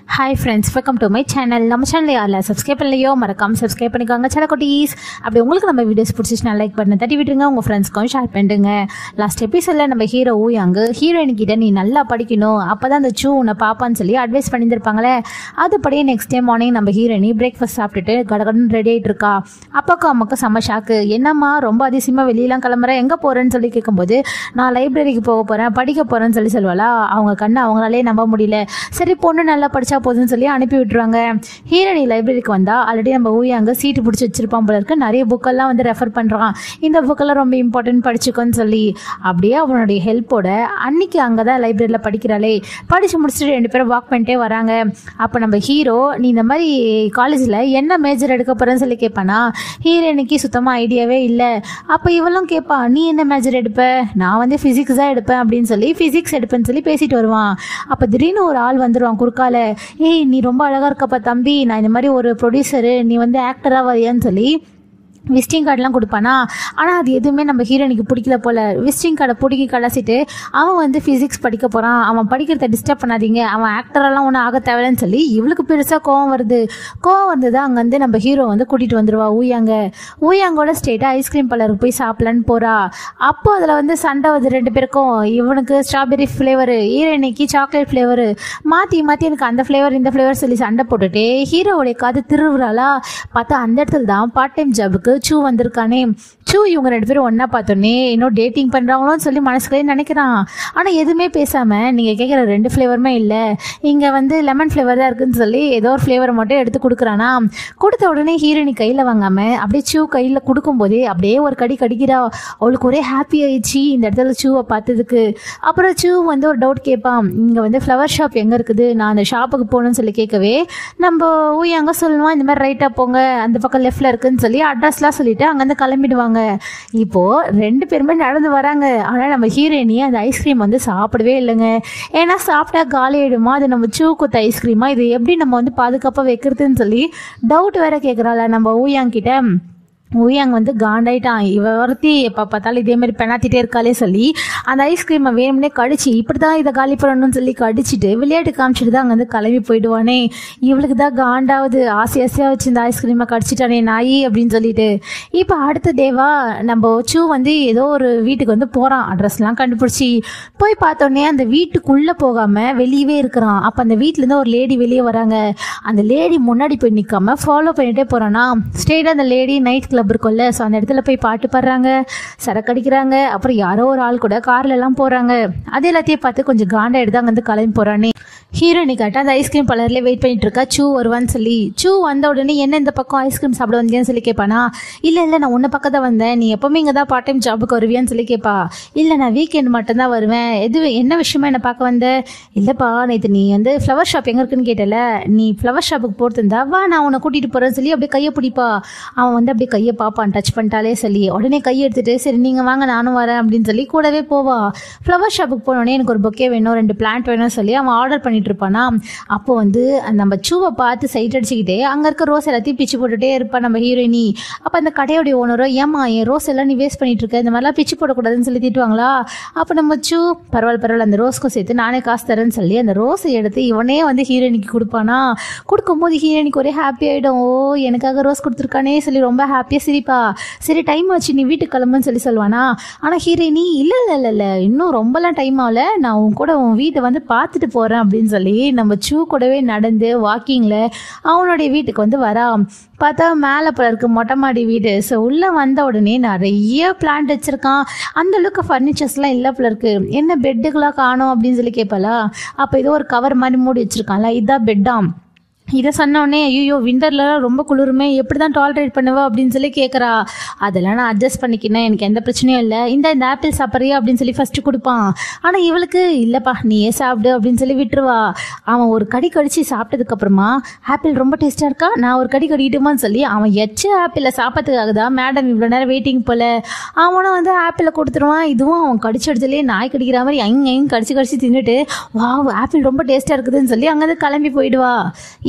hi friends welcome to my channel நம்ம channel யாரில் subscribe பண்ணலையோ மறக்காம சப்ஸ்கிரைப் பண்ணிக்கோங்க சில குட்டீஸ் அப்படி உங்களுக்கு நம்ம வீடியோஸ் பிடிச்சிச்சுனா லைக் பண்ண தட்டி விட்டுருங்க உங்கள் ஃப்ரெண்ட்ஸ்க்கும் ஷேர் பண்ணிடுங்க லாஸ்ட் எபிசோடில் நம்ம ஹீரோ ஊயாங்க ஹீரோயின் கிட்ட நீ நல்லா படிக்கணும் அப்போ தான் அந்த சூ உன்னை பாப்பான்னு சொல்லி அட்வைஸ் பண்ணியிருந்திருப்பாங்களே அதுபடியே நெக்ஸ்ட் டே மார்னிங் நம்ம ஹீரோயினி பிரேக்ஃபாஸ்ட் சாப்பிட்டுட்டு கடகடன் ரெடி ஆகிட்டு இருக்கா அப்பாக்கும் அம்மாக்கும் செம்ம ஷாக்கு என்னம்மா ரொம்ப அதிசயமாக வெளியெல்லாம் கிளம்புறேன் எங்கே போகிறேன்னு சொல்லி கேட்கும்போது நான் லைப்ரரிக்கு போக போகிறேன் படிக்க போகிறேன்னு சொல்லி சொல்லுவாளா அவங்க கண்ணை அவங்களாலே நம்ப முடியல சரி பொண்ணு நல்லா படிச்சா போதும்னு சொல்லி அனுப்பி விட்டுருவாங்க ஹீரோனி லைப்ரரிக்கு வந்தா ஆல்ரெடி நம்ம ஊயாங்க சீட்டு பிடிச்சி வச்சிருப்பான் போல இருக்கு நிறைய புக்கெல்லாம் வந்து ரெஃபர் பண்ணுறான் இந்த புக்கெல்லாம் ரொம்ப இம்பார்ட்டன்ட் படிச்சுக்கோன்னு சொல்லி அப்படியே அவனுடைய ஹெல்ப்போட அன்னைக்கு அங்கே தான் லைப்ரரியில் படிக்கிறாளே படித்து முடிச்சுட்டு ரெண்டு பேரும் வாக் பண்ணிட்டே வராங்க அப்போ நம்ம ஹீரோ நீ இந்த மாதிரி காலேஜில் என்ன மேஜர் எடுக்க போகிறேன்னு சொல்லி கேட்பானா ஹீரோயினுக்கு சுத்தமாக ஐடியாவே இல்லை அப்போ இவளும் கேட்பா நீ என்ன மேஜர் எடுப்ப நான் வந்து ஃபிசிக்ஸ் தான் எடுப்பேன் அப்படின்னு சொல்லி ஃபிசிக்ஸ் எடுப்பேன்னு சொல்லி பேசிட்டு வருவான் அப்போ திடீர்னு ஒரு ஆள் வந்துடுவான் குறுக்கால ஏய் நீ ரொம்ப அழகாக இருக்கப்பா தம்பி நான் இந்த மாதிரி ஒரு ப்ரொடியூசரு நீ வந்து ஆக்டராக வரியான்னு சொல்லி விசிட்டிங் கார்டெலாம் கொடுப்பானா ஆனால் அது எதுவுமே நம்ம ஹீரோனுக்கு பிடிக்கல போல விசிட்டிங் கார்டை பிடிக்கி கடைசிட்டு அவன் வந்து ஃபிசிக்ஸ் படிக்க போகிறான் அவன் படிக்கிறத டிஸ்டர்ப் பண்ணாதீங்க அவன் ஆக்டரெல்லாம் ஒன்றும் ஆக தேவையில்லைன்னு சொல்லி இவளுக்கு பெருசாக கோவம் வருது கோவம் வந்தது அங்கே வந்து நம்ம ஹீரோ வந்து கூட்டிகிட்டு வந்துடுவா ஊயாங்க ஊயாங்கோட ஸ்டேட்டாக ஐஸ்கிரீம் பார்லருக்கு போய் சாப்பிடலான்னு போகிறா அப்போ அதில் வந்து சண்டை வருது ரெண்டு பேருக்கும் இவனுக்கு ஸ்ட்ராபெரி ஃப்ளேவரு ஹீரோயினிக்கு சாக்லேட் ஃப்ளேவரு மாற்றி மாற்றி எனக்கு அந்த ஃப்ளேவர் இந்த ஃப்ளேவர் சொல்லி சண்டை போட்டுட்டு ஹீரோவுடைய காது திருவுறாளா பார்த்தா அந்த இடத்துல தான் பார்ட் டைம் ஜாபுக்கு சூ வந்திருக்கானே சூ இவங்க ரெண்டு பேரும் ஒன்றா பார்த்தோன்னே இன்னும் டேட்டிங் பண்ணுறாங்களோன்னு சொல்லி மனசுக்குள்ளே நினைக்கிறான் ஆனால் எதுவுமே பேசாமல் நீங்கள் கேட்குற ரெண்டு ஃப்ளேவருமே இல்லை இங்கே வந்து லெமன் ஃப்ளேவர் தான் இருக்குன்னு சொல்லி ஏதோ ஒரு ஃப்ளேவரை மட்டும் எடுத்து கொடுக்குறானா கொடுத்த உடனே ஹீரோனி கையில் வாங்காமல் அப்படியே சூ கையில் கொடுக்கும்போதே அப்படியே ஒரு கடி கடிக்கிறா அவளுக்கு ஒரே ஹாப்பி ஆயிடுச்சு இந்த இடத்துல சூவை பார்த்ததுக்கு அப்புறம் சூ வந்து ஒரு டவுட் கேட்பான் இங்கே வந்து ஃப்ளவர் ஷாப் எங்கே இருக்குது நான் அந்த ஷாப்புக்கு போகணும்னு சொல்லி கேட்கவே நம்ம ஊய் அங்கே சொல்லுவான் இந்த மாதிரி ரைட்டாக போங்க அந்த பக்கம் லெஃப்டில் இருக்குன்னு சொல்லி அட்ரஸ்லாம் சொல்லிட்டு அங்கேருந்து கிளம்பிடுவாங்க இப்போது ரெண்டு பேருமே நடந்து வராங்க ஆனால் நம்ம ஹீரோயினி அந்த ஐஸ்கிரீம் வந்து சாப்பிடவே இல்லைங்க ஏன்னா சாப்பிட்டா காலி ஆயிடுமா அது நம்ம சூ குத்த ஐஸ்கிரீமா இது எப்படி நம்ம வந்து பாதுகாப்பாக வைக்கிறதுன்னு சொல்லி டவுட் வேற கேட்குறாள் நம்ம ஊயாங்கிட்ட ஊயாங் வந்து காண்டாயிட்டான் இவ ஒருத்தி எப்போ பார்த்தாலும் இதே மாதிரி பெணாத்திட்டே இருக்காளே சொல்லி அந்த ஐஸ்கிரீமை வேணும்னே கடிச்சு இப்படி தான் இதை காலி பண்ணணும்னு சொல்லி கடிச்சிட்டு விளையாட்டு காமிச்சிட்டு தான் அங்கே வந்து கிளம்பி போயிடுவானே இவளுக்கு தான் காண்டாவது ஆசை ஆசையாக வச்சு இந்த ஐஸ்கிரீமை கடிச்சிட்டானே நாயி அப்படின்னு சொல்லிட்டு இப்போ அடுத்த டேவா நம்ம சூ வந்து ஏதோ ஒரு வீட்டுக்கு வந்து போகிறான் அட்ரஸ்லாம் கண்டுபிடிச்சி போய் பார்த்தோன்னே அந்த வீட்டுக்குள்ளே போகாமல் வெளியவே இருக்கிறான் அப்போ அந்த வீட்டிலேருந்து ஒரு லேடி வெளியே வராங்க அந்த லேடி முன்னாடி போய் நிற்காம ஃபாலோ பண்ணிகிட்டே போகிறானா ஸ்ட்ரெயிட்டாக அந்த லேடி நைட் கிளப் இருக்கும்ல ஸோ அந்த இடத்துல போய் பாட்டு பாடுறாங்க சரக்கு அடிக்கிறாங்க அப்புறம் யாரோ ஒரு ஆள் கூட கார்ல எல்லாம் போறாங்க அது எல்லாத்தையும் பார்த்து கொஞ்சம் காண்டா எடுத்து அங்கே வந்து கிளம்பி போறானே ஹீரோனி காட்ட அந்த ஐஸ்கிரீம் பார்லர்ல வெயிட் பண்ணிட்டு இருக்கா சூ வருவான்னு சொல்லி சூ வந்த உடனே என்ன இந்த பக்கம் ஐஸ்கிரீம் சாப்பிட வந்தேன்னு சொல்லி கேட்பானா இல்லை இல்லை நான் உன்ன பக்கம் தான் வந்தேன் நீ எப்பவுமே இங்கே தான் பார்ட் டைம் ஜாபுக்கு வருவியான்னு சொல்லி கேட்பா இல்லை நான் வீக்கெண்ட் மட்டும் தான் வருவேன் எது என்ன விஷயமா என்னை பார்க்க வந்த இல்லைப்பா நேற்று நீ வந்து ஃப்ளவர் ஷாப் எங்கே இருக்குன்னு கேட்டல நீ ஃப்ளவர் ஷாப்புக்கு போகிறதா வா நான் உன்னை கூட்டிகிட்டு போகிறேன்னு சொல்லி அப்படியே கையை பிடிப்பா அவன் வந்து அப்படியே கையை பார்ப்பான் டச் பண்ணிட்டாலே சொல்லி உடனே கையை எடுத்துட்டு சரி நீங்கள் வாங்க நானும் வரேன் அப்படின்னு சொல்லி கூடவே போவா ஃப்ளவர் ஷாப்புக்கு போனோடனே எனக்கு ஒரு பொக்கே வேணும் ரெண்டு பிளான்ட் வேணும்னு சொல்லி அவன் ஆர்டர் பண்ணிட்டு இருப்பானா அப்போ வந்து நம்ம சூவை பார்த்து சைட் அடிச்சுக்கிட்டே அங்கே இருக்க ரோஸ் எல்லாத்தையும் பிச்சு போட்டுட்டே இருப்பா நம்ம ஹீரோயினி அப்போ அந்த கடையோடைய ஓனரோ ஏமா என் ரோஸ் எல்லாம் நீ வேஸ்ட் பண்ணிட்டு இருக்க இந்த மாதிரிலாம் பிச்சு போடக்கூடாதுன்னு சொல்லி திட்டுவாங்களா அப்போ நம்ம சூ பரவாயில்ல பரவாயில்ல அந்த ரோஸ்க்கும் சேர்த்து நானே காசு தரேன்னு சொல்லி அந்த ரோஸை எடுத்து இவனே வந்து ஹீரோயினிக்கு கொடுப்பானா கொடுக்கும்போது ஹீரோயினிக்கு ஒரே ஹாப்பி ஆகிடும் ஓ எனக்காக ரோஸ் கொடுத்துருக்கானே சொல்லி ரொம்ப ஹாப்பியாக சிரிப்பா சரி டைம் ஆச்சு நீ வீட்டுக்கு கிளம்புன்னு சொல்லி சொல்லுவானா ஆனால் ஹீரோயினி இல்லை இல்லை இல்லை இல்லை இன்னும் ரொம்பலாம் டைம் ஆகல நான் உன் கூட உன் வீட்டை வந்து பார்த்துட்டு போகிறேன் அப்படின்னு சொல்லி நம்ம சூ கூடவே நடந்து வாக்கிங்கில் அவனுடைய வீட்டுக்கு வந்து வரா பார்த்தா மேலே போல இருக்கு மொட்டை மாடி வீடு ஸோ உள்ளே வந்த உடனே நிறைய பிளான்ட் வச்சுருக்கான் அந்த அளவுக்கு ஃபர்னிச்சர்ஸ்லாம் இல்லை போல இருக்கு என்ன பெட்டுக்கெலாம் காணும் அப்படின்னு சொல்லி கேட்பாளா அப்போ ஏதோ ஒரு கவர் மாதிரி மூடி வச்சுருக்கான்ல இதான் பெட்டாம் இதை சொன்னோடனே ஐயோ விண்டர்லாம் ரொம்ப குளிருமே எப்படி தான் டாலரேட் பண்ணுவா அப்படின்னு சொல்லி கேட்குறா அதெல்லாம் நான் அட்ஜஸ்ட் பண்ணிக்கினேன் எனக்கு எந்த பிரச்சனையும் இல்லை இந்த இந்த ஆப்பிள் சாப்பிட்றியா அப்படின்னு சொல்லி ஃபஸ்ட்டு கொடுப்பான் ஆனால் இவளுக்கு இல்லைப்பா நீயே சாப்பிடு அப்படின்னு சொல்லி விட்டுருவா அவன் ஒரு கடி கடிச்சு சாப்பிட்டதுக்கப்புறமா ஆப்பிள் ரொம்ப டேஸ்ட்டாக இருக்கா நான் ஒரு கடி கடிக்கிட்டுமான்னு சொல்லி அவன் எச்ச ஆப்பிளை சாப்பிட்றதுக்காக தான் மேடம் இவ்வளோ நேரம் வெயிட்டிங் போல அவனும் வந்து ஆப்பிளை கொடுத்துருவான் இதுவும் அவன் கடிச்சு அடிச்சதுலேயே நாய் கடிக்கிற மாதிரி அங்க அங்க கடிச்சு கடிச்சு தின்னுட்டு வா ஆப்பிள் ரொம்ப டேஸ்ட்டாக இருக்குதுன்னு சொல்லி அங்கேருந்து கிளம்பி போயிடுவா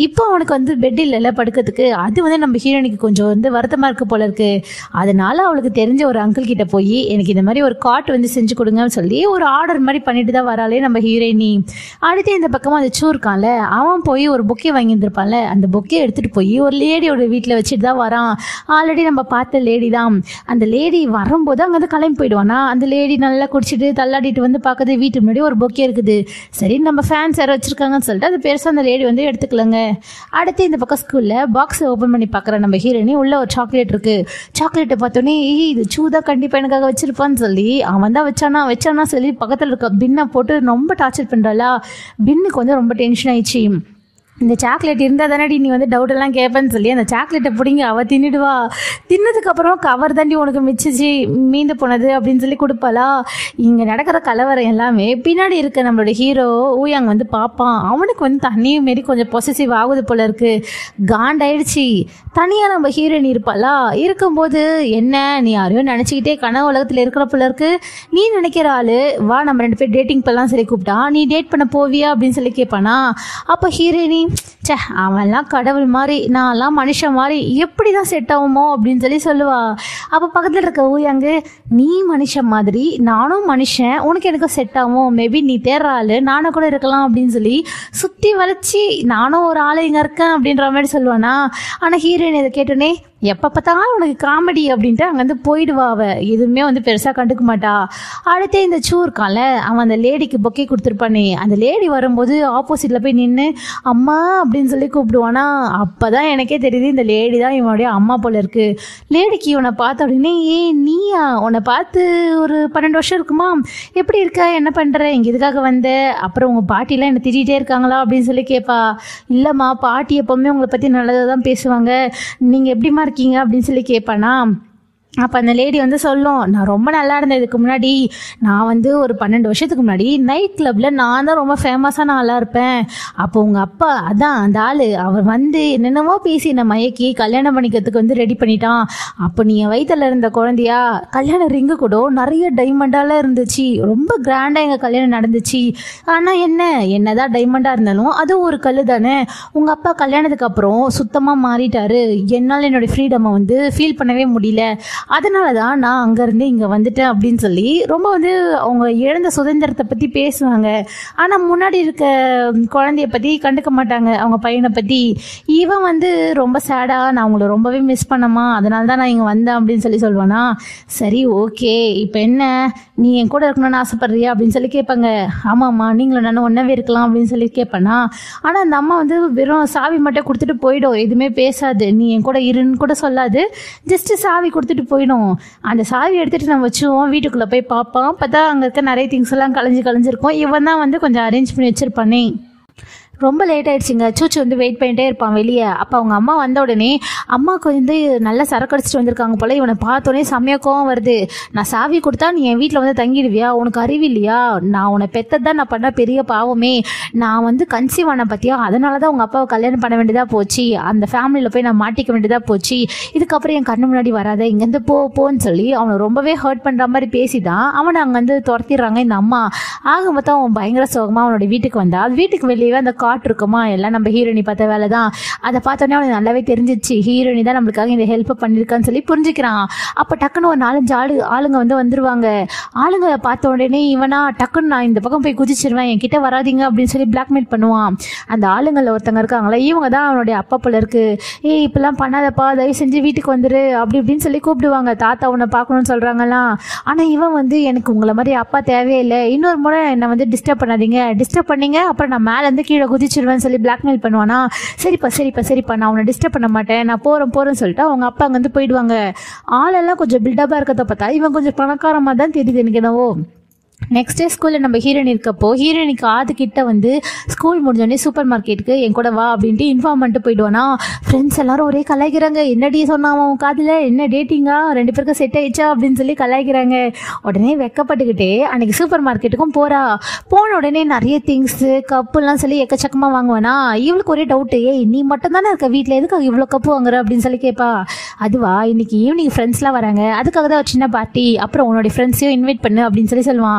இப்போ அவனுக்கு வந்து பெட் இல்லைல்ல படுக்கிறதுக்கு அது வந்து நம்ம ஹீரோயினுக்கு கொஞ்சம் வந்து வருத்தமாக இருக்கு போல இருக்கு அதனால அவளுக்கு தெரிஞ்ச ஒரு அங்கிள் கிட்ட போய் எனக்கு இந்த மாதிரி ஒரு காட் வந்து செஞ்சு கொடுங்கன்னு சொல்லி ஒரு ஆர்டர் மாதிரி பண்ணிட்டு தான் வராளே நம்ம ஹீரோயினி அடுத்து இந்த பக்கமாக அந்த சூ இருக்கான்ல அவன் போய் ஒரு பொக்கே வாங்கி இருந்திருப்பான்ல அந்த பொக்கே எடுத்துட்டு போய் ஒரு லேடியோட வீட்டில் வச்சுட்டு தான் வரான் ஆல்ரெடி நம்ம பார்த்த லேடி தான் அந்த லேடி வரும்போது அங்கே வந்து கிளம்பி போயிடுவானா அந்த லேடி நல்லா குடிச்சிட்டு தள்ளாடிட்டு வந்து பார்க்குது வீட்டு முன்னாடி ஒரு பொக்கே இருக்குது சரி நம்ம ஃபேன்ஸ் யாரும் வச்சிருக்காங்கன்னு சொல்லிட்டு அது பெருசாக அந்த லேடி வந்து எடுத்துக்கலங்க அடுத்து இந்த பக்கம் ஸ்கூலில் பாக்ஸை ஓப்பன் பண்ணி பார்க்குற நம்ம ஹீரோயினி உள்ள ஒரு சாக்லேட் இருக்கு சாக்லேட்டை பார்த்தோன்னே "ஏய், இது சூதா கண்டிப்பாக எனக்காக வச்சிருப்பான்னு சொல்லி அவன் தான் வச்சானா வச்சானா சொல்லி பக்கத்தில் இருக்க பின்னை போட்டு ரொம்ப டார்ச்சர் பண்ணுறாளா பின்னுக்கு வந்து ரொம்ப டென்ஷன் ஆயிடுச்சு இந்த சாக்லேட் இருந்தால் தானடி நீ வந்து டவுட் எல்லாம் கேட்பேன்னு சொல்லி அந்த சாக்லேட்டை பிடிங்க அவ தின்னுடுவா தின்னதுக்கு அப்புறம் கவர் தாண்டி உனக்கு மிச்சிச்சு மீந்து போனது அப்படின்னு சொல்லி கொடுப்பாளா இங்கே நடக்கிற கலவரம் எல்லாமே பின்னாடி இருக்க நம்மளோட ஹீரோ ஊயாங் வந்து பார்ப்பான் அவனுக்கு வந்து தண்ணியும் மாரி கொஞ்சம் பொசசிவ் ஆகுது போல இருக்கு காண்டாயிடுச்சு தனியாக நம்ம ஹீரோயின் இருப்பாளா இருக்கும்போது என்ன நீ யாரையோ நினச்சிக்கிட்டே கனவு உலகத்தில் இருக்கிற போல இருக்கு நீ நினைக்கிற ஆளு வா நம்ம ரெண்டு பேர் டேட்டிங் பண்ணலாம் சொல்லி கூப்பிட்டா நீ டேட் பண்ண போவியா அப்படின்னு சொல்லி கேட்பானா அப்போ ஹீரோயினி ச்சே அவன்லாம் கடவுள் மாதிரி நான்லாம் மனுஷன் மாதிரி எப்படி தான் செட் ஆகுமோ அப்படின்னு சொல்லி சொல்லுவா அப்போ பக்கத்தில் இருக்க ஊயாங்கு நீ மனுஷன் மாதிரி நானும் மனுஷன் உனக்கு எனக்கு செட் ஆகும் மேபி நீ தேடுற ஆளு நானும் கூட இருக்கலாம் அப்படின்னு சொல்லி சுற்றி வளைச்சி நானும் ஒரு ஆள் இங்கே இருக்கேன் அப்படின்ற மாதிரி சொல்லுவானா ஆனால் ஹீரோயின் இதை கேட்டோன்னே எப்போ பார்த்தாலும் உனக்கு காமெடி அப்படின்ட்டு அங்கேருந்து போயிடுவா அவ எதுவுமே வந்து பெருசாக கண்டுக்க மாட்டா அடுத்தே இந்த சூ இருக்கான்ல அவன் அந்த லேடிக்கு பொக்கே கொடுத்துருப்பானே அந்த லேடி வரும்போது ஆப்போசிட்டில் போய் நின்று அம்மா அப்படின்னு சொல்லி கூப்பிடுவானா அப்போ தான் எனக்கே தெரியுது இந்த லேடி தான் இவனுடைய அம்மா போல இருக்கு லேடிக்கு இவனை பார்த்த உடனே ஏ நீயா உன்னை பார்த்து ஒரு பன்னெண்டு வருஷம் இருக்குமா எப்படி இருக்க என்ன பண்ணுற இங்கே இதுக்காக வந்த அப்புறம் உங்கள் பாட்டிலாம் என்னை திட்டிகிட்டே இருக்காங்களா அப்படின்னு சொல்லி கேட்பா இல்லைம்மா பாட்டி எப்போவுமே உங்களை பற்றி நல்லதாக தான் பேசுவாங்க நீங்கள் எப்படிம்மா இருக்கீங்க அப்படின்னு சொல்லி கேட்பானா அப்போ அந்த லேடி வந்து சொல்லும் நான் ரொம்ப நல்லா இருந்தேன் இதுக்கு முன்னாடி நான் வந்து ஒரு பன்னெண்டு வருஷத்துக்கு முன்னாடி நைட் கிளப்பில் நான் தான் ரொம்ப ஃபேமஸான ஆளாக இருப்பேன் அப்போ உங்கள் அப்பா அதான் அந்த ஆள் அவர் வந்து என்னென்னமோ பேசி என்னை மயக்கி கல்யாணம் பண்ணிக்கிறதுக்கு வந்து ரெடி பண்ணிட்டான் அப்போ நீ என் வயித்துல இருந்த குழந்தையா கல்யாண ரிங்கு கூட நிறைய டைமண்டால இருந்துச்சு ரொம்ப கிராண்டாக எங்கள் கல்யாணம் நடந்துச்சு ஆனால் என்ன என்னதான் டைமண்டாக இருந்தாலும் அது ஒரு கல் தானே உங்கள் அப்பா கல்யாணத்துக்கு அப்புறம் சுத்தமாக மாறிட்டாரு என்னால் என்னோட ஃப்ரீடமை வந்து ஃபீல் பண்ணவே முடியல அதனால தான் நான் அங்கேருந்து இங்கே வந்துட்டேன் அப்படின்னு சொல்லி ரொம்ப வந்து அவங்க இழந்த சுதந்திரத்தை பற்றி பேசுவாங்க ஆனால் முன்னாடி இருக்க குழந்தைய பற்றி கண்டுக்க மாட்டாங்க அவங்க பையனை பற்றி இவன் வந்து ரொம்ப சேடாக நான் உங்களை ரொம்பவே மிஸ் பண்ணமா அதனால தான் நான் இங்கே வந்தேன் அப்படின்னு சொல்லி சொல்லுவானா சரி ஓகே இப்போ என்ன நீ என் கூட இருக்கணும்னு ஆசைப்படுறியா அப்படின்னு சொல்லி கேட்பாங்க ஆமாம்மா நீங்களும் நானும் ஒன்றாவே இருக்கலாம் அப்படின்னு சொல்லி கேட்பேனா ஆனால் அந்த அம்மா வந்து வெறும் சாவி மட்டும் கொடுத்துட்டு போயிடும் எதுவுமே பேசாது நீ என் கூட இருன்னு கூட சொல்லாது ஜஸ்ட் சாவி கொடுத்துட்டு போயிடும் அந்த சாவி எடுத்துட்டு நம்ம வச்சுவோம் வீட்டுக்குள்ளே போய் பார்ப்போம் பார்த்தா அங்கே இருக்க நிறைய திங்ஸ் எல்லாம் கலைஞ்சு கலைஞ்சிருக்கும் இவன் தான் வந்து கொஞ்சம் அரேஞ்ச் பண்ணி வச்சிருப்பானே ரொம்ப லேட் ஆயிடுச்சுங்க சூச்சு வந்து வெயிட் பண்ணிட்டே இருப்பான் வெளியே அப்போ அவங்க அம்மா வந்த உடனே அம்மாவுக்கு வந்து நல்லா சரக்கு அடிச்சிட்டு வந்திருக்காங்க போல இவனை பார்த்தோன்னே செம்மையா கோவம் வருது நான் சாவி கொடுத்தா நீ என் வீட்டில் வந்து தங்கிடுவியா உனக்கு அறிவு இல்லையா நான் உன்னை பெத்தது தான் நான் பண்ண பெரிய பாவமே நான் வந்து கன்சீவ் ஆன பத்தியா அதனால தான் உங்கள் அப்பாவை கல்யாணம் பண்ண வேண்டியதாக போச்சு அந்த ஃபேமிலியில் போய் நான் மாட்டிக்க வேண்டியதாக போச்சு இதுக்கப்புறம் என் கண்ணு முன்னாடி வராத இங்கேருந்து போ போன்னு சொல்லி அவனை ரொம்பவே ஹர்ட் பண்ணுற மாதிரி பேசி தான் அவனை அங்கேருந்து துரத்திடுறாங்க இந்த அம்மா ஆக மொத்தம் அவன் பயங்கர சோகமாக அவனோட வீட்டுக்கு வந்தா அது வீட்டுக்கு வெளியே அந்த காட்டு இருக்குமா எல்லாம் நம்ம ஹீரோயினி பார்த்த வேலை தான் அதை பார்த்தோன்னே அவனுக்கு நல்லாவே தெரிஞ்சிச்சு ஹீரோயினி தான் நம்மளுக்காக இந்த ஹெல்ப் பண்ணியிருக்கான்னு சொல்லி புரிஞ்சுக்கிறான் அப்போ டக்குன்னு ஒரு நாலஞ்சு ஆளு ஆளுங்க வந்து வந்துருவாங்க ஆளுங்க பார்த்த உடனே இவனா டக்குன்னு நான் இந்த பக்கம் போய் குதிச்சிருவேன் என் கிட்ட வராதீங்க அப்படின்னு சொல்லி பிளாக்மெயில் பண்ணுவான் அந்த ஆளுங்களில் ஒருத்தங்க இருக்காங்களே இவங்க தான் அவனுடைய அப்பா போல இருக்கு ஏய் இப்பெல்லாம் பண்ணாதப்பா தயவு செஞ்சு வீட்டுக்கு வந்துரு அப்படி இப்படின்னு சொல்லி கூப்பிடுவாங்க தாத்தா உன்னை பார்க்கணும்னு சொல்றாங்கலாம் ஆனால் இவன் வந்து எனக்கு உங்களை மாதிரி அப்பா தேவையில்லை இன்னொரு முறை என்னை வந்து டிஸ்டர்ப் பண்ணாதீங்க டிஸ்டர்ப் பண்ணீங்க அப்புறம் நான் மேலேருந்து கீழே குதிச்சிருவேன்னு சொல்லி பிளாக்மெயில் பண்ணுவானா சரிப்பா சரிப்பா சரிப்பா நான் உன்னை டிஸ்டர்ப் பண்ண மாட்டேன் நான் போகிறேன் போகிறேன்னு சொல்லிட்டு அவங்க அப்பா அங்கேருந்து போயிடுவாங்க ஆளெல்லாம் கொஞ்சம் பில்டப்பாக இருக்கிறத பார்த்தா இவன் கொஞ்சம் பணக்காரமாக தான் தெரியுது எனக்கு என்னவோ நெக்ஸ்ட் டே ஸ்கூலில் நம்ம ஹீரோயின் இருக்கப்போ ஹீரோயினுக்கு ஆது கிட்ட வந்து ஸ்கூல் முடிஞ்சோடனே சூப்பர் மார்க்கெட்டுக்கு என் கூட வா அப்படின்ட்டு இன்ஃபார்ம் பண்ணிட்டு போயிடுவானா ஃப்ரெண்ட்ஸ் எல்லாரும் ஒரே கலாய்க்கிறாங்க என்னடி சொன்னான் அவன் காதில் என்ன டேட்டிங்கா ரெண்டு பேருக்கும் செட் ஆயிடுச்சா அப்படின்னு சொல்லி கலாய்க்கிறாங்க உடனே வெக்கப்பட்டுக்கிட்டே அன்னைக்கு சூப்பர் மார்க்கெட்டுக்கும் போறா போன உடனே நிறைய திங்ஸு கப்புலாம் சொல்லி எக்கச்சக்கமாக வாங்குவானா இவளுக்கு ஒரே டவுட்டு ஏய் நீ மட்டும் தானே இருக்க வீட்டில் எதுக்கு இவ்வளோ கப்பு வாங்குற அப்படின்னு சொல்லி கேட்பா அதுவா இன்னைக்கு ஈவினிங் ஃப்ரெண்ட்ஸ்லாம் வராங்க அதுக்காக தான் ஒரு சின்ன பார்ட்டி அப்புறம் உன்னோட ஃப்ரெண்ட்ஸையும் இன்வைட் பண்ணு அப்படின்னு சொல்லி சொல்லுவான்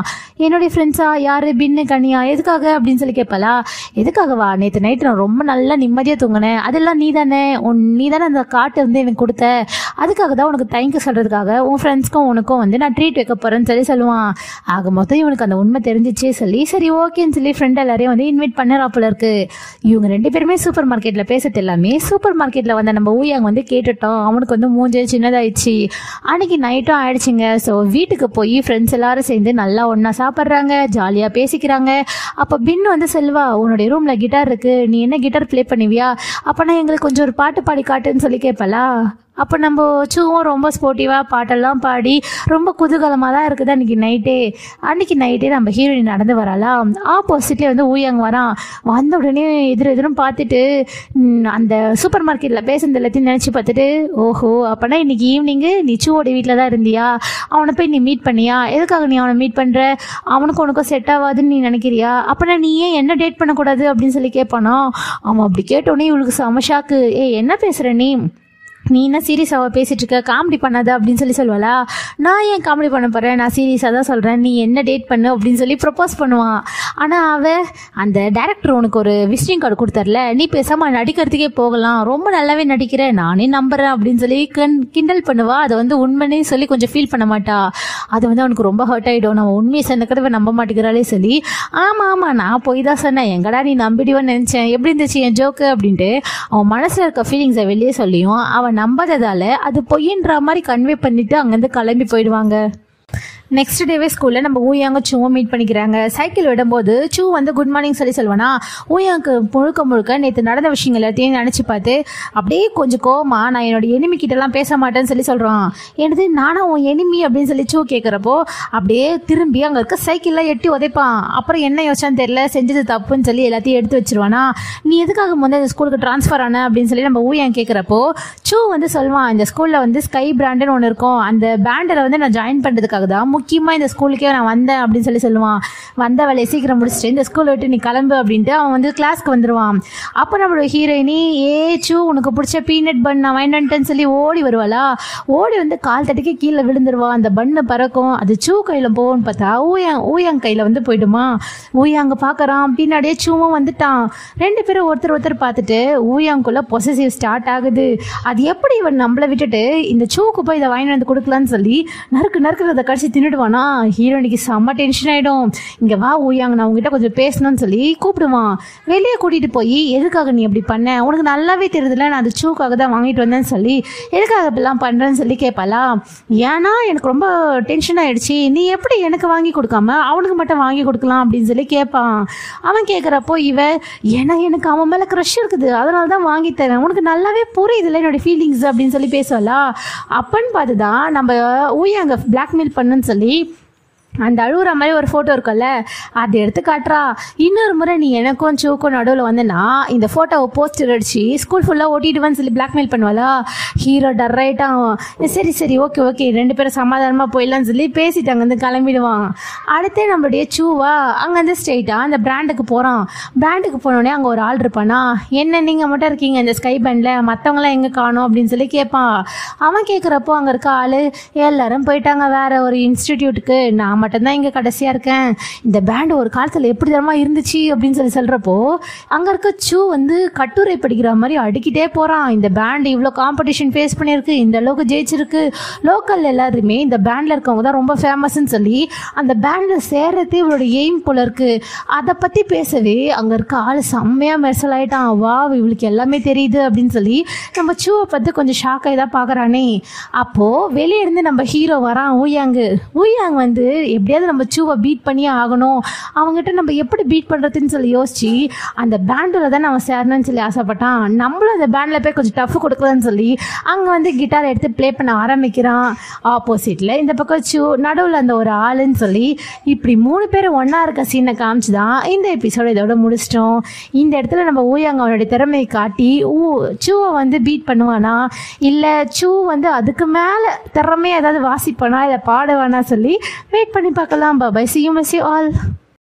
என்னுடைய ஃப்ரெண்ட்ஸா யாரு பின்னு கனியா எதுக்காக அப்படின்னு சொல்லி கேட்பாளா எதுக்காகவா நேற்று நைட்டு நான் ரொம்ப நல்லா நிம்மதியாக தூங்கினேன் அதெல்லாம் நீ தானே உன் நீ தானே அந்த காட்டை வந்து எனக்கு கொடுத்த அதுக்காக தான் உனக்கு தேங்க்யூ சொல்கிறதுக்காக உன் ஃப்ரெண்ட்ஸ்க்கும் உனக்கும் வந்து நான் ட்ரீட் வைக்க போகிறேன்னு சொல்லி சொல்லுவான் ஆக மொத்தம் இவனுக்கு அந்த உண்மை தெரிஞ்சிச்சே சொல்லி சரி ஓகேன்னு சொல்லி ஃப்ரெண்ட் எல்லாரையும் வந்து இன்வைட் பண்ணுறாப்புல இருக்கு இவங்க ரெண்டு பேருமே சூப்பர் மார்க்கெட்டில் பேசுறது எல்லாமே சூப்பர் மார்க்கெட்டில் வந்த நம்ம ஊயாங்க வந்து கேட்டுட்டோம் அவனுக்கு வந்து மூஞ்சே சின்னதாயிடுச்சு அன்னைக்கு நைட்டும் ஆயிடுச்சுங்க ஸோ வீட்டுக்கு போய் ஃப்ரெண்ட்ஸ் எல்லாரும் சேர்ந்து நல்லா ஒன்றா சாப்பிட்றாங்க ஜாலியாக பேசிக்கிறாங்க அப்போ பின்னு வந்து செல்வா உன்னுடைய ரூமில் கிட்டார் இருக்கு நீ என்ன கிட்டார் ப்ளே பண்ணுவியா அப்போனா எங்களுக்கு கொஞ்சம் ஒரு பாட்டு பாடி காட்டுன்னு சொல்லி கேட்பலா அப்போ நம்ம சூவும் ரொம்ப ஸ்போர்ட்டிவாக பாட்டெல்லாம் பாடி ரொம்ப குதூகலமாக தான் இருக்குது அன்றைக்கி நைட்டே அன்றைக்கி நைட்டே நம்ம ஹீரோயின் நடந்து வராளா ஆப்போசிட்லேயே வந்து ஊயாங்க வரான் வந்த உடனே எதிர் எதிரும் பார்த்துட்டு ம், அந்த சூப்பர் மார்க்கெட்டில் பேசுனது எல்லாத்தையும் நினச்சி பார்த்துட்டு ஓஹோ அப்போனா இன்னைக்கு ஈவினிங்கு நீ சூவோட வீட்டில் தான் இருந்தியா அவனை போய் நீ மீட் பண்ணியா எதுக்காக நீ அவனை மீட் பண்ணுற அவனுக்கும் உனக்கும் செட் ஆகாதுன்னு நீ நினைக்கிறியா அப்போனா நீ ஏன் என்ன டேட் பண்ணக்கூடாது அப்படின்னு சொல்லி கேட்பானா அவன் அப்படி கேட்டோடனே இவளுக்கு செம ஷாக்கு ஏய் என்ன பேசுகிற நீ நீ என்ன சீரியஸாக பேசிட்டு இருக்க காமெடி பண்ணாத அப்படின்னு சொல்லி சொல்லுவாளா நான் ஏன் காமெடி பண்ண போகிறேன் நான் சீரியஸாக தான் சொல்கிறேன் நீ என்ன டேட் பண்ணு அப்படின்னு சொல்லி ப்ரப்போஸ் பண்ணுவான் ஆனால் அவ அந்த டேரக்டர் உனக்கு ஒரு விசிட்டிங் கார்டு கொடுத்தார்ல நீ பேசாமல் நடிக்கிறதுக்கே போகலாம் ரொம்ப நல்லாவே நடிக்கிற நானே நம்புறேன் அப்படின்னு சொல்லி கண் கிண்டல் பண்ணுவா அதை வந்து உண்மைனே சொல்லி கொஞ்சம் ஃபீல் பண்ண மாட்டா அது வந்து அவனுக்கு ரொம்ப ஹர்ட் ஆகிடும் நம்ம உண்மையை சொன்ன கூட இவ நம்ப மாட்டேங்கிறாளே சொல்லி ஆமாம் ஆமாம் நான் போய் தான் சொன்னேன் எங்கடா நீ நம்பிடுவேன்னு நினச்சேன் எப்படி இருந்துச்சு என் ஜோக்கு அப்படின்ட்டு அவன் மனசில் இருக்க ஃபீலிங்ஸை வெளியே சொல்லியும் அவன் நம்பாததால அது பொய்ன்ற மாதிரி கன்வே பண்ணிட்டு அங்கேருந்து கிளம்பி போயிடுவாங்க நெக்ஸ்ட் டேவே ஸ்கூலில் நம்ம ஊயாங்க சூவை மீட் பண்ணிக்கிறாங்க சைக்கிள் விடும்போது சூ வந்து குட் மார்னிங் சொல்லி சொல்லுவானா ஊயாங்க முழுக்க முழுக்க நேற்று நடந்த விஷயங்கள் எல்லாத்தையும் நினச்சி பார்த்து அப்படியே கொஞ்சம் கோவமா நான் என்னோட எனிமி கிட்டலாம் பேச மாட்டேன்னு சொல்லி சொல்கிறான் எனது நானா உன் எனிமி அப்படின்னு சொல்லி சூ கேட்குறப்போ அப்படியே திரும்பி அங்கே இருக்க சைக்கிளில் எட்டி உதைப்பான் அப்புறம் என்ன யோசிச்சான்னு தெரியல செஞ்சது தப்புன்னு சொல்லி எல்லாத்தையும் எடுத்து வச்சிருவானா நீ எதுக்காக முதல்ல இந்த ஸ்கூலுக்கு ட்ரான்ஸ்ஃபர் ஆன அப்படின்னு சொல்லி நம்ம ஊயன் கேட்குறப்போ சூ வந்து சொல்லுவான் இந்த ஸ்கூலில் வந்து ஸ்கை பிராண்டுன்னு ஒன்று இருக்கும் அந்த பேண்டில் வந்து நான் ஜாயின் பண்ணுறதுக்காக தான் முக்கியமாக இந்த ஸ்கூலுக்கே நான் வந்தேன் அப்படின்னு சொல்லி சொல்லுவான் வந்த வேலையை சீக்கிரம் முடிச்சுட்டு இந்த ஸ்கூலை விட்டு நீ கிளம்பு அப்படின்ட்டு அவன் வந்து கிளாஸ்க்கு வந்துடுவான் அப்போ நம்மளோட ஹீரோயினி ஏ சூ உனக்கு பிடிச்ச பீனட் பன் நான் வாங்கிட்டேன்னு சொல்லி ஓடி வருவாளா ஓடி வந்து கால் தட்டிக்கு கீழே விழுந்துருவா அந்த பண்ணு பறக்கும் அது சூ கையில் போகும்னு பார்த்தா ஊயாங் ஊயாங் கையில் வந்து போயிடுமா ஊயாங்க பார்க்கறான் பின்னாடியே சூவும் வந்துட்டான் ரெண்டு பேரும் ஒருத்தர் ஒருத்தர் பார்த்துட்டு ஊயாங்குள்ள பொசசிவ் ஸ்டார்ட் ஆகுது அது எப்படி இவன் நம்மளை விட்டுட்டு இந்த சூக்கு போய் இதை வாங்கி வந்து கொடுக்கலான்னு சொல்லி நறுக்கு நறுக்கிறத கடிச்சு தின்னுடுவானா ஹீரோனிக்கு செம்ம டென்ஷன் ஆகிடும் இங்கே வா ஊயாங்க நான் உங்ககிட்ட கொஞ்சம் பேசணும்னு சொல்லி கூப்பிடுவான் வெளியே கூட்டிகிட்டு போய் எதுக்காக நீ அப்படி பண்ண உனக்கு நல்லாவே தெரியுதுல நான் அது சூக்காக தான் வாங்கிட்டு வந்தேன்னு சொல்லி எதுக்காக இப்படிலாம் பண்ணுறேன்னு சொல்லி கேட்பாளா ஏன்னா எனக்கு ரொம்ப டென்ஷன் ஆயிடுச்சு நீ எப்படி எனக்கு வாங்கி கொடுக்காம அவனுக்கு மட்டும் வாங்கி கொடுக்கலாம் அப்படின்னு சொல்லி கேட்பான் அவன் கேட்குறப்போ இவ ஏன்னா எனக்கு அவன் மேலே க்ரஷ் இருக்குது அதனால தான் வாங்கி தரேன் உனக்கு நல்லாவே புரியுதுல்ல என்னோட ஃபீலிங்ஸ் அப்படின்னு சொல்லி பேசுவாளா அப்பன்னு பார்த்து தான் நம்ம ஊயாங்க பிளாக்மெயில் பண்ணுன்னு சொல்லி அந்த அழுகுற மாதிரி ஒரு ஃபோட்டோ இருக்கும்ல அதை எடுத்து காட்டுறா இன்னொரு முறை நீ எனக்கும் சூக்கும் நடுவில் வந்தேன்னா இந்த ஃபோட்டோவை போஸ்டர் அடிச்சு ஸ்கூல் ஃபுல்லாக ஓட்டிடுவேன்னு சொல்லி பிளாக்மெயில் பண்ணுவாளா ஹீரோ டர்ரைட்டான் சரி சரி ஓகே ஓகே ரெண்டு பேரும் சமாதானமாக போயிடலாம்னு சொல்லி பேசிட்டு அங்கேருந்து கிளம்பிடுவான் அடுத்தே நம்மளுடைய சூவா அங்கேருந்து ஸ்ட்ரெயிட்டாக அந்த பிராண்டுக்கு போகிறான் பிராண்டுக்கு போனோடனே அங்கே ஒரு ஆள் இருப்பானா என்ன நீங்கள் மட்டும் இருக்கீங்க இந்த ஸ்கை பேண்டில் மற்றவங்களாம் எங்கே காணும் அப்படின்னு சொல்லி கேட்பான் அவன் கேட்குறப்போ அங்கே இருக்க ஆள் எல்லாரும் போயிட்டாங்க வேற ஒரு இன்ஸ்டிடியூட்டுக்கு நான் மட்டும்தான் இங்கே கடைசியாக இருக்கேன் இந்த பேண்ட் ஒரு காலத்தில் எப்படி தரமா இருந்துச்சு அப்படின்னு சொல்லி சொல்கிறப்போ அங்கே இருக்க சூ வந்து கட்டுரை படிக்கிற மாதிரி அடுக்கிட்டே போகிறான் இந்த பேண்ட் இவ்வளோ காம்படிஷன் ஃபேஸ் பண்ணியிருக்கு இந்த அளவுக்கு ஜெயிச்சிருக்கு லோக்கல் எல்லாருமே இந்த பேண்டில் இருக்கவங்க தான் ரொம்ப ஃபேமஸ்ன்னு சொல்லி அந்த பேண்டில் சேர்றதே இவளோட எய்ம் போல இருக்கு அதை பற்றி பேசவே அங்கே இருக்க ஆள் செம்மையாக மெர்சல் ஆயிட்டான் வா இவளுக்கு எல்லாமே தெரியுது அப்படின்னு சொல்லி நம்ம சூவை பார்த்து கொஞ்சம் ஷாக் ஆகி தான் பார்க்குறானே அப்போது வெளியே இருந்து நம்ம ஹீரோ வரான் ஊயாங்கு ஊயாங் வந்து எப்படியாவது நம்ம சூவை பீட் பண்ணியே ஆகணும் அவங்ககிட்ட நம்ம எப்படி பீட் பண்ணுறதுன்னு சொல்லி யோசிச்சு அந்த பேண்டில் தான் நம்ம சேரணும்னு சொல்லி ஆசைப்பட்டான் நம்மளும் அந்த பேண்டில் போய் கொஞ்சம் டஃப் கொடுக்கலான்னு சொல்லி அங்கே வந்து கிட்டார் எடுத்து ப்ளே பண்ண ஆரம்பிக்கிறான் ஆப்போசிட்டில் இந்த பக்கம் சூ நடுவில் அந்த ஒரு ஆளுன்னு சொல்லி இப்படி மூணு பேர் ஒன்றா இருக்க சீனை காமிச்சு தான் இந்த எபிசோட இதோட முடிச்சிட்டோம் இந்த இடத்துல நம்ம ஊயாங்க அவனுடைய திறமையை காட்டி ஊ சூவை வந்து பீட் பண்ணுவானா இல்லை சூ வந்து அதுக்கு மேலே திறமையை ஏதாவது வாசிப்பானா இல்லை பாடுவானா சொல்லி வெயிட் பண்ணி பார்க்கலாம் பாபாய் சி யூ மசி ஆல்